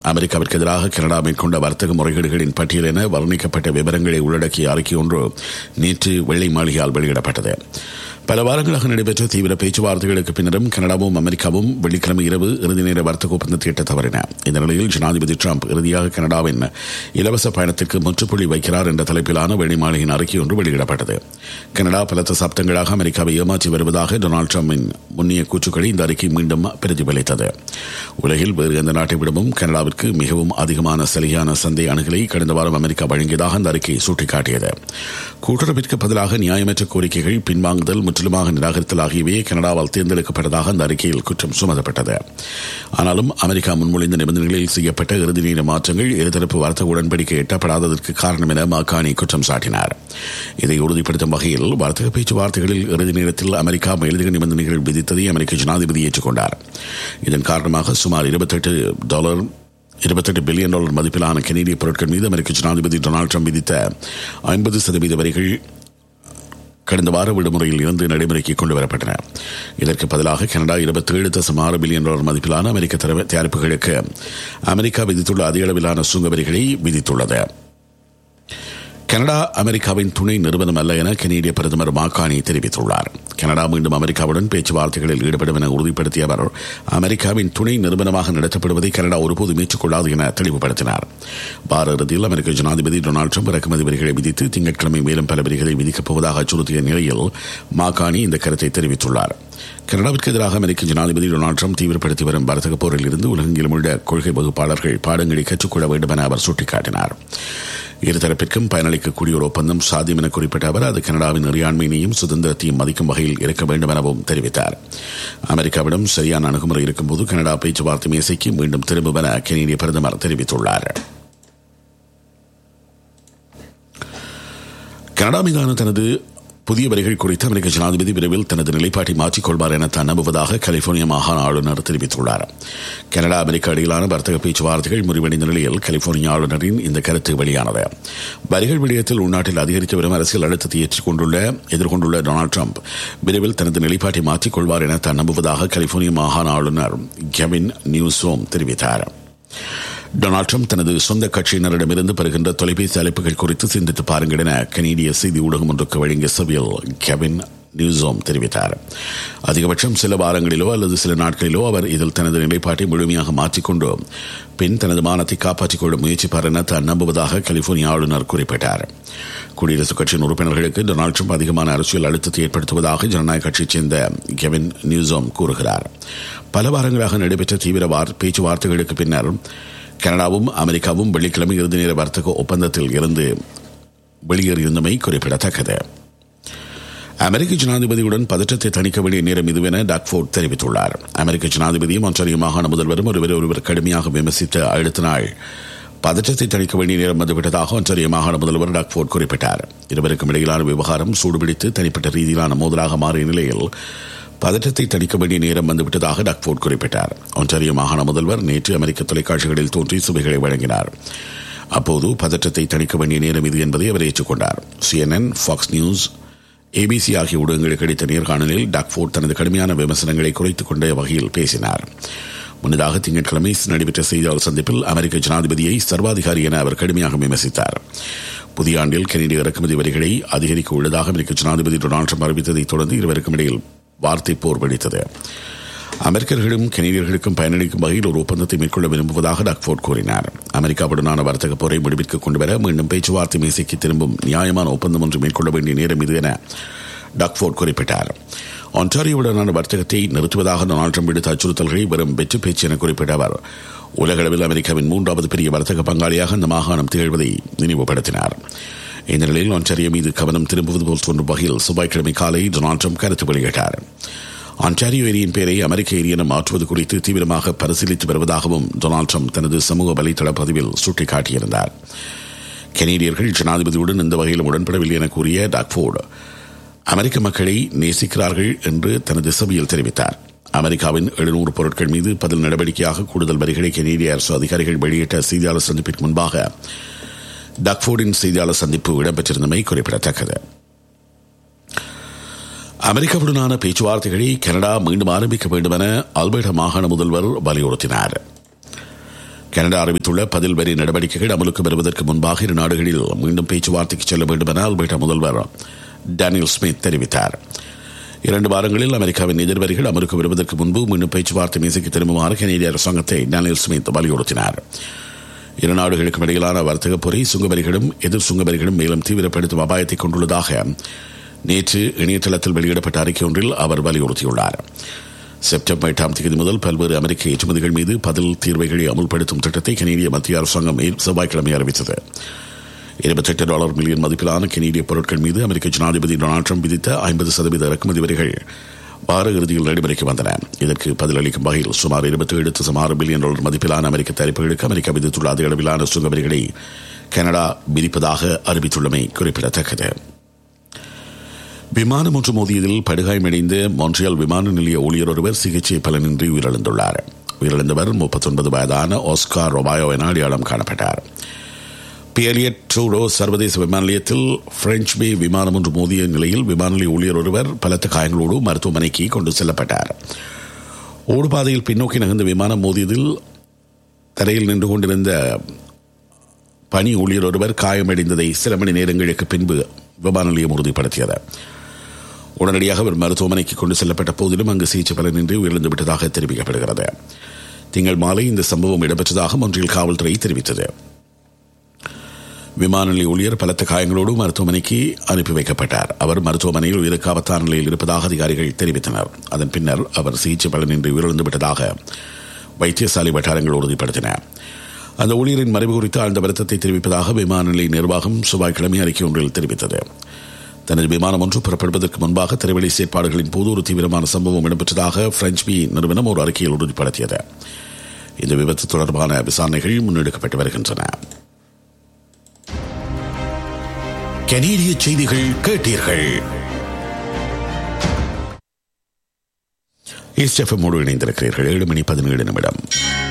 அமெரிக்காவிற்கு எதிராக கனடா மேற்கொண்ட வர்த்தக முறைகேடுகளின் பட்டியல் என வர்ணிக்கப்பட்ட விவரங்களை உள்ளடக்கிய அறிக்கை ஒன்று நேற்று வெள்ளை மாளிகையால் வெளியிடப்பட்டது பல வாரங்களாக நடைபெற்ற தீவிர பேச்சுவார்த்தைகளுக்கு பின்னரும் கனடாவும் அமெரிக்காவும் வெள்ளிக்கிழமை இரவு இறுதி நேர வர்த்தக ஒப்பந்தத்தை எட்ட தவறின இந்த நிலையில் ஜனாதிபதி டிரம்ப் இறுதியாக கனடாவின் இலவச பயணத்திற்கு முற்றுப்புள்ளி வைக்கிறார் என்ற தலைப்பிலான வெள்ளி மாளிகையின் அறிக்கை ஒன்று வெளியிடப்பட்டது கனடா பல தசாப்தங்களாக அமெரிக்காவை ஏமாற்றி வருவதாக டொனால்டு டிரம்பின் முன்னிய கூற்றுக்களை இந்த அறிக்கை மீண்டும் பிரதிபலித்தது உலகில் வேறு எந்த நாட்டை விடவும் கனடாவிற்கு மிகவும் அதிகமான சலுகையான சந்தை அணுகலை கடந்த வாரம் அமெரிக்கா வழங்கியதாக அந்த அறிக்கை சுட்டிக்காட்டியது கூட்டுறவிற்கு பதிலாக நியாயமற்ற கோரிக்கைகள் பின்வாங்குதல் முற்றிலுமாக நிராகரித்தல் ஆகியவை கனடாவால் தேர்ந்தெடுக்கப்பட்டதாக அந்த அறிக்கையில் குற்றம் சுமத்தப்பட்டது ஆனாலும் அமெரிக்கா முன்மொழிந்த நிபந்தனைகளில் செய்யப்பட்ட இறுதி நேர மாற்றங்கள் இருதரப்பு வர்த்தக உடன்படிக்கை எட்டப்படாததற்கு காரணம் என மாக்கானி குற்றம் சாட்டினார் இதை உறுதிப்படுத்தும் வகையில் வர்த்தக பேச்சுவார்த்தைகளில் இறுதி நேரத்தில் அமெரிக்கா மேலதிக நிபந்தனைகள் விதித்ததை அமெரிக்க ஜனாதிபதி ஏற்றுக்கொண்டார் இதன் காரணமாக சுமார் இருபத்தெட்டு டாலர் இருபத்தெட்டு பில்லியன் டாலர் மதிப்பிலான கனேடிய பொருட்கள் மீது அமெரிக்க ஜனாதிபதி டொனால்டு ட்ரம்ப் விதித்த ஐம்பது சதவீத வரிகள் கடந்த வார விடுமுறையில் இருந்து நடைமுறைக்கு கொண்டு வரப்பட்டன இதற்கு பதிலாக கனடா இருபத்தேழு தசம் ஆறு பில்லியன் டாலர் மதிப்பிலான அமெரிக்க தயாரிப்புகளுக்கு அமெரிக்கா விதித்துள்ள அதிக அளவிலான சுங்க வரிகளை விதித்துள்ளது கனடா அமெரிக்காவின் துணை நிறுவனம் அல்ல என கனேடிய பிரதமர் மாக்கானி தெரிவித்துள்ளார் கனடா மீண்டும் அமெரிக்காவுடன் பேச்சுவார்த்தைகளில் ஈடுபடும் என உறுதிப்படுத்திய அவர் அமெரிக்காவின் துணை நிறுவனமாக நடத்தப்படுவதை கனடா ஒருபோதும் ஏற்றுக்கொள்ளாது என தெளிவுபடுத்தினார் வார இறுதியில் அமெரிக்க ஜனாதிபதி டொனால்டு ட்ரம்ப் இறக்குமதி வரிகளை விதித்து திங்கட்கிழமை மேலும் பல வரிகளை விதிக்கப் போவதாக அச்சுறுத்திய நிலையில் மாக்கானி இந்த கருத்தை தெரிவித்துள்ளார் கனடாவிற்கு எதிராக அமெரிக்க ஜனாதிபதி டொனால்டு ட்ரம்ப் தீவிரப்படுத்தி வரும் வர்த்தக போரில் இருந்து உலகெங்கிலும் உள்ள கொள்கை வகுப்பாளர்கள் பாடங்களை கற்றுக்கொள்ள வேண்டும் என அவர் சுட்டிக்காட்டினார் இருதரப்பிற்கும் பயனளிக்கக்கூடிய ஒரு ஒப்பந்தம் சாத்தியம் என குறிப்பிட்ட அவர் அது கனடாவின் இறையாண்மையினையும் சுதந்திரத்தையும் மதிக்கும் வகையில் இருக்க வேண்டும் எனவும் தெரிவித்தார் அமெரிக்காவிடம் சரியான அணுகுமுறை இருக்கும்போது கனடா பேச்சுவார்த்தை மேசைக்கு மீண்டும் திரும்பும் என கனேடிய பிரதமர் தெரிவித்துள்ளார் கனடா மீதான தனது புதிய வரிகள் குறித்து அமெரிக்க ஜனாதிபதி விரைவில் தனது நிலைப்பாட்டை மாற்றிக் கொள்வார் என தான் நம்புவதாக கலிபோர்னியா மாகாண ஆளுநர் தெரிவித்துள்ளார் கனடா அமெரிக்கா இடையிலான வர்த்தக பேச்சுவார்த்தைகள் முறிவடைந்த நிலையில் கலிபோர்னியா ஆளுநரின் இந்த கருத்து வெளியானது வரிகள் விடயத்தில் உள்நாட்டில் அதிகரித்து வரும் அரசியல் அழுத்தத்தை ஏற்றுக்கொண்டுள்ள எதிர்கொண்டுள்ள டொனால்டு ட்ரம்ப் விரைவில் தனது நிலைப்பாட்டை மாற்றிக் கொள்வார் என தான் நம்புவதாக கலிபோர்னியா மாகாண ஆளுநர் கெவின் நியூசோம் தெரிவித்தார் டொனால்டு ட்ரம்ப் தனது சொந்த கட்சியினரிடமிருந்து பெறுகின்ற தொலைபேசி அழைப்புகள் குறித்து சிந்தித்து பாருங்கள் என கனேடிய செய்தி ஊடகம் ஒன்றுக்கு வழங்கிய சபையில் கெவின் நியூசோம் தெரிவித்தார் அதிகபட்சம் சில வாரங்களிலோ அல்லது சில நாட்களிலோ அவர் இதில் தனது நிலைப்பாட்டை முழுமையாக மாற்றிக்கொண்டு பின் தனது மானத்தை காப்பாற்றிக் கொள்ள முயற்சிப்பார் என தான் நம்புவதாக கலிபோர்னியா ஆளுநர் குறிப்பிட்டார் குடியரசுக் கட்சியின் உறுப்பினர்களுக்கு டொனால்டு ட்ரம்ப் அதிகமான அரசியல் அழுத்தத்தை ஏற்படுத்துவதாக ஜனநாயக கட்சியைச் சேர்ந்த கெவின் நியூசோம் கூறுகிறார் பல வாரங்களாக நடைபெற்ற தீவிர பேச்சுவார்த்தைகளுக்கு பின்னர் கனடாவும் அமெரிக்காவும் வெள்ளிக்கிழமை இறுதி நேர வர்த்தக ஒப்பந்தத்தில் இருந்து வெளியேறியிருந்தமை குறிப்பிடத்தக்கது அமெரிக்க ஜனாதிபதியுடன் பதற்றத்தை தணிக்க வேண்டிய நேரம் இதுவென டாக்ஃபோர்ட் தெரிவித்துள்ளார் அமெரிக்க ஜனாதிபதியும் ஒன்றிய மாகாண முதல்வரும் ஒருவர் ஒருவர் கடுமையாக விமர்சித்த அடுத்த நாள் பதற்றத்தை தணிக்க வேண்டிய நேரம் வந்துவிட்டதாக ஒன்றிய மாகாண முதல்வர் டாக்ஃபோர்ட் குறிப்பிட்டார் இருவருக்கும் இடையிலான விவகாரம் சூடுபிடித்து தனிப்பட்ட ரீதியிலான மோதலாக மாறிய நிலையில் பதற்றத்தை தணிக்க வேண்டிய நேரம் வந்துவிட்டதாக டக்ஃபோர்ட் குறிப்பிட்டார் ஒன்றாரிய மாகாண முதல்வர் நேற்று அமெரிக்க தொலைக்காட்சிகளில் தோன்றி சுவைகளை வழங்கினார் அப்போது பதற்றத்தை தணிக்க வேண்டிய நேரம் இது என்பதை அவர் ஏற்றுக்கொண்டார் சிஎன்என் ஃபாக்ஸ் நியூஸ் ஏபிசி ஆகிய ஊடகங்களுக்கு அளித்த நேர்காணலில் டாக்ஃபோர்ட் தனது கடுமையான விமர்சனங்களை குறைத்துக் கொண்ட வகையில் பேசினார் முன்னதாக திங்கட்கிழமை நடைபெற்ற செய்தியாளர் சந்திப்பில் அமெரிக்க ஜனாதிபதியை சர்வாதிகாரி என அவர் கடுமையாக விமர்சித்தார் புதிய ஆண்டில் கனேடிய இறக்குமதி வரிகளை அதிகரிக்க உள்ளதாக அமெரிக்க ஜனாதிபதி டொனால்டு ட்ரம்ப் அறிவித்ததைத் தொடர்ந்து இருவருக்கும் இடையில் வார்த்தை போர் வெடித்தது அமெரிக்கர்களும் கனேடியர்களுக்கும் பயனளிக்கும் வகையில் ஒரு ஒப்பந்தத்தை மேற்கொள்ள விரும்புவதாக டாக்ஃபோர்ட் கூறினார் அமெரிக்காவுடனான வர்த்தக போரை முடிவிற்கு கொண்டுவர மீண்டும் பேச்சுவார்த்தை மேசைக்கு திரும்பும் நியாயமான ஒப்பந்தம் ஒன்று மேற்கொள்ள வேண்டிய நேரம் இது என டாக்ஃபோர்ட் குறிப்பிட்டார் ஒன்டாரியோவுடனான வர்த்தகத்தை நிறுத்துவதாக டொனால்டு ட்ரம்ப் விடுத்த அச்சுறுத்தல்களை வெறும் வெற்று பேச்சு என குறிப்பிட்ட அவர் உலகளவில் அமெரிக்காவின் மூன்றாவது பெரிய வர்த்தக பங்காளியாக இந்த மாகாணம் திகழ்வதை நினைவுபடுத்தினார் இந்த நிலையில் ஒன்டாரியோ மீது கவனம் திரும்புவது போல் தோன்றும் வகையில் செவ்வாய்க்கிழமை காலை டொனால்டு ட்ரம்ப் கருத்து வெளியிட்டார் ஆன்டாரியோ ஏரியின் பெயரை அமெரிக்க ஏரி என மாற்றுவது குறித்து தீவிரமாக பரிசீலித்து வருவதாகவும் டொனால்டு ட்ரம்ப் தனது சமூக வலைதள பதிவில் சுட்டிக்காட்டியிருந்தார் கனேடியர்கள் ஜனாதிபதியுடன் இந்த வகையிலும் உடன்படவில்லை என கூறிய டாக்ஃபோர்டு அமெரிக்க மக்களை நேசிக்கிறார்கள் என்று தனது சபையில் தெரிவித்தார் அமெரிக்காவின் எழுநூறு பொருட்கள் மீது பதில் நடவடிக்கையாக கூடுதல் வரிகளை கனேடிய அரசு அதிகாரிகள் வெளியிட்ட செய்தியாளர் சந்திப்பிற்கு முன்பாக டக்ஃபோர்டின் செய்தியாளர் சந்திப்பு இடம்பெற்றிருந்தமை குறிப்பிடத்தக்கது அமெரிக்காவுடனான பேச்சுவார்த்தைகளை கனடா மீண்டும் ஆரம்பிக்க வேண்டும் என அல்பர்டா மாகாண முதல்வர் வலியுறுத்தினார் கனடா அறிவித்துள்ள பதில் வரி நடவடிக்கைகள் அமலுக்கு வருவதற்கு முன்பாக இரு நாடுகளில் மீண்டும் பேச்சுவார்த்தைக்கு செல்ல வேண்டும் என அல்பர்டா முதல்வர் டேனியல் ஸ்மித் தெரிவித்தார் இரண்டு வாரங்களில் அமெரிக்காவின் எதிர்வரிகள் அமலுக்கு வருவதற்கு முன்பு மீண்டும் பேச்சுவார்த்தை மீசைக்கு திரும்புமாறு கனேடிய அரசாங்கத்தை டேனியல் ஸ்மித் வலியுறுத்தினார் இரு நாடுகளுக்கும் இடையிலான வர்த்தக பொறி சுங்கவரிகளும் எதிர் சுங்கவரிகளும் மேலும் தீவிரப்படுத்தும் அபாயத்தை கொண்டுள்ளதாக நேற்று இணையதளத்தில் வெளியிடப்பட்ட அறிக்கை ஒன்றில் அவர் வலியுறுத்தியுள்ளார் செப்டம்பர் எட்டாம் தேதி முதல் பல்வேறு அமெரிக்க ஏற்றுமதிகள் மீது பதில் தீர்வைகளை அமுல்படுத்தும் திட்டத்தை கனேடிய மத்திய அரசாங்கம் செவ்வாய்க்கிழமை அறிவித்தது இருபத்தெட்டு டாலர் மில்லியன் மதிப்பிலான கனேடிய பொருட்கள் மீது அமெரிக்க ஜனாதிபதி டொனால்டு ட்ரம்ப் விதித்த ஐம்பது சதவீத இறக்குமதி வரிகள் வார இறுதியில் நடைமுறைக்கு வந்தன இதற்கு பதிலளிக்கும் வகையில் சுமார் இருபத்தி ஏழு தசம் ஆறு பில்லியன் டாலர் மதிப்பிலான அமெரிக்க தயாரிப்புகளுக்கு அமெரிக்கா விதித்துள்ள அதிக அளவிலான சுங்க வரிகளை கனடா விதிப்பதாக அறிவித்துள்ளமை குறிப்பிடத்தக்கது விமானம் ஒன்று மோதியதில் படுகாயமடைந்த மான்ட்ரியால் விமான நிலைய ஊழியர் ஒருவர் சிகிச்சை பலனின்றி உயிரிழந்துள்ளார் உயிரிழந்தவர் முப்பத்தொன்பது வயதான ஆஸ்கார் ரொபாயோ என அடையாளம் காணப்பட்டார் பியலியட் ட்ரூடோ சர்வதேச விமான நிலையத்தில் பிரெஞ்ச் பே விமானம் ஒன்று மோதிய நிலையில் விமான நிலைய ஊழியர் ஒருவர் பலத்த காயங்களோடு மருத்துவமனைக்கு கொண்டு செல்லப்பட்டார் ஓடுபாதையில் பின்னோக்கி நகர்ந்த விமானம் மோதியதில் தரையில் நின்று கொண்டிருந்த பணி ஊழியர் ஒருவர் காயமடைந்ததை சில மணி நேரங்களுக்கு பின்பு விமான நிலையம் உறுதிப்படுத்தியது உடனடியாக அவர் மருத்துவமனைக்கு கொண்டு செல்லப்பட்ட போதிலும் அங்கு சிகிச்சை பலனின்றி உயிரிழந்து விட்டதாக தெரிவிக்கப்படுகிறது திங்கள் மாலை இந்த சம்பவம் இடம்பெற்றதாக ஒன்றில் காவல்துறை தெரிவித்தது விமான நிலைய ஊழியர் பலத்த காயங்களோடு மருத்துவமனைக்கு அனுப்பி வைக்கப்பட்டார் அவர் மருத்துவமனையில் உயிருக்கு ஆபத்தான நிலையில் இருப்பதாக அதிகாரிகள் தெரிவித்தனர் அதன் பின்னர் அவர் சிகிச்சை பலனின்றி உயிரிழந்து விட்டதாக வைத்தியசாலை வட்டாரங்கள் உறுதிப்படுத்தின அந்த ஊழியரின் மறைவு குறித்து ஆழ்ந்த வருத்தத்தை தெரிவிப்பதாக விமான நிலைய நிர்வாகம் செவ்வாய்க்கிழமை அறிக்கை ஒன்றில் தெரிவித்தது தனது விமானம் ஒன்று புறப்படுவதற்கு முன்பாக திரைவெளி செயற்பாடுகளின் போது ஒரு தீவிரமான சம்பவம் இடம்பெற்றதாக பிரெஞ்ச் பி நிறுவனம் ஒரு அறிக்கையில் உறுதிப்படுத்தியது இந்த விபத்து தொடர்பான விசாரணைகள் முன்னெடுக்கப்பட்டு வருகின்றன கனேடிய செய்திகள் கேட்டீர்கள் ஈஸ்ட் எஃப்எம்மோடு இணைந்திருக்கிறீர்கள் ஏழு மணி பதினேழு நிமிடம்